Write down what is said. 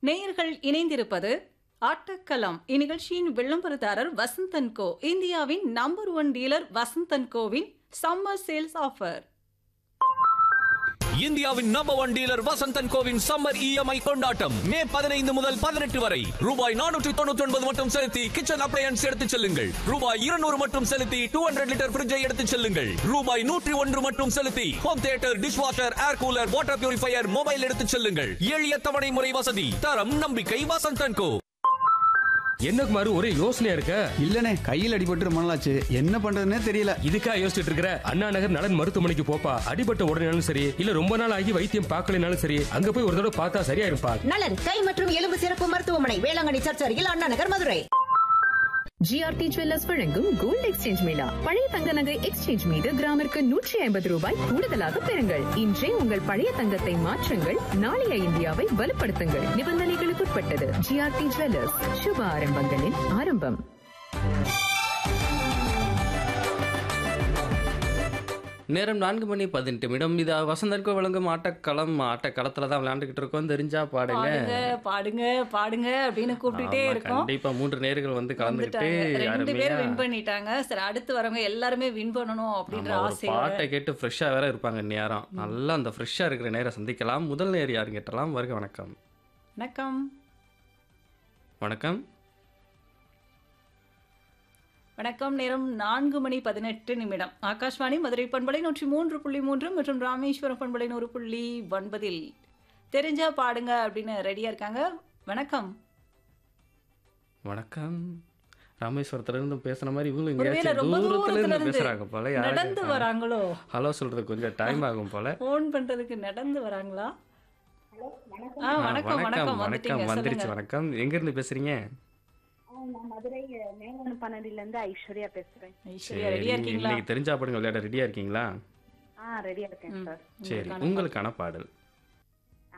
நேயர்கள் இணைந்திருப்பது ஆட்டக்களம் இந்நிகழ்ச்சியின் விளம்பரதாரர் வசந்தன் கோ இந்தியாவின் நம்பர் ஒன் டீலர் வசந்தன் கோவின் சம்மர் சேல்ஸ் ஆஃபர் இந்தியாவின் நம்பர் ஒன் டீலர் வசந்தன் கோவின் சம்மர் இஎம்ஐ கொண்டாட்டம் மே பதினைந்து முதல் பதினெட்டு வரை ரூபாய் நானூற்றி தொண்ணூற்றி ஒன்பது மட்டும் செலுத்தி கிச்சன் அப்ளையன்ஸ் எடுத்துச் செல்லுங்கள் ரூபாய் இருநூறு மட்டும் செலுத்தி டூ ஹண்ட்ரட் லிட்டர் ஃபிரிட்ஜை எடுத்துச் செல்லுங்கள் ரூபாய் நூற்றி ஒன்று மட்டும் செலுத்தி home theatre dishwasher air cooler water purifier mobile எடுத்துச் செல்லுங்கள் எளிய தவணை முறை வசதி தரம் நம்பிக்கை வசந்தன் கோ என்ன குமாரு ஒரே யோசனையா இருக்க இல்லனே கையில் அடிபட்டு ரொம்ப நாளாச்சு என்ன பண்றதுன்னே தெரியல இதுக்கா யோசிச்சுட்டு இருக்கிற அண்ணா நகர் நலன் மருத்துவமனைக்கு போப்பா அடிபட்ட உடனேனாலும் சரி இல்ல ரொம்ப நாள் ஆகி வைத்தியம் பார்க்கலனாலும் சரி அங்க போய் ஒரு தடவை பார்த்தா சரியா இருப்பா நலன் கை மற்றும் எலும்பு சிறப்பு மருத்துவமனை வேளாங்கண்ணி சர்ச் அருகில் அண்ணா நகர் மதுரை ஜிஆர்டி ஜுவல்லர்ஸ் வழங்கும் கோல்ட் எக்ஸ்சேஞ்ச் மேளா பழைய தங்க நகை எக்ஸ்சேஞ்ச் மீது கிராமிற்கு நூற்றி ஐம்பது ரூபாய் கூடுதலாக பெறுங்கள் இன்றே உங்கள் பழைய தங்கத்தை மாற்றுங்கள் நாளைய இந்தியாவை வலுப்படுத்துங்கள் நிபந்தனைகளுக்குட்பட்டது ஜிஆர்டி ஜுவல்லர்ஸ் சுப ஆரம்பங்களின் ஆரம்பம் நேரம் நான்கு மணி பதினெட்டு நிமிடம் இது வசந்தர்க்கு வழங்கும் ஆட்டக்களம் ஆட்டக்களத்துல தான் விளையாண்டுகிட்டு இருக்கோம் தெரிஞ்சா பாடுங்க பாடுங்க பாடுங்க பாடுங்க அப்படின்னு கூப்பிட்டுட்டே ஆமா, இருக்கோம் கண்டிப்பா மூன்று நேர்கள் வந்து கலந்துக்கிட்டு வந்துட்டாங்க. ரெண்டு பேர் அருமையா வின் பண்ணிட்டாங்க சரி அடுத்து வரவங்க எல்லாருமே வின் பண்ணணும் அப்படின்ற ஆமா, ஒரு ஆசையோட பாட்டை கேட்டு ஃப்ரெஷ்ஷா வேற இருப்பாங்க நேரம் நல்லா அந்த ஃப்ரெஷ்ஷா இருக்கிற நேரம் சந்திக்கலாம் முதல் நேர் யாரும் கேட்டலாம் வருக வணக்கம் வணக்கம் வணக்கம் வணக்கம் நேரம் நான்கு மணி பதினெட்டு நிமிடம் ஆகாஷ்வாணி மதுரை பண்பலை நூற்றி மூன்று புள்ளி மூன்று மற்றும் ராமேஸ்வரம் பண்பலை நூறு புள்ளி ஒன்பதில் தெரிஞ்சா பாடுங்க அப்படின்னு ரெடியா இருக்காங்க வணக்கம் வணக்கம் ராமேஸ்வரத்துல இருந்து பேசுன மாதிரி இவங்களும் ஒருவேளை எங்கேயாச்சும் ரொம்ப தூரத்துல தூரத்துல இருந்து இருந்து பேசுறாங்க போல நடந்து யாரும் வராங்களோ ஹலோ சொல்றதுக்கு கொஞ்சம் டைம் ஆகும் போல ஃபோன் பண்றதுக்கு நடந்து வராங்களா ஆ ஆ, வணக்கம் வணக்கம் வந்துட்டீங்க வணக்கம் வந்துருச்சு சொல்லுங்க வணக்கம் எங்க இருந்து பேசுறீங்க நான் மதுரை மேலன் பன்னெண்டுல இருந்து ஐஸ்வர்யா பேசுறேன் ஐஸ்வர்யா சரி, ரெடியா நீங்க இருக்கீங்களா இன்னைக்கு தெரிஞ்சா பாடுங்க விளையாட ரெடியா இருக்கீங்களா ஆ ரெடியா இருக்கேன் சார் சரி உங்களுக்கான பாடல்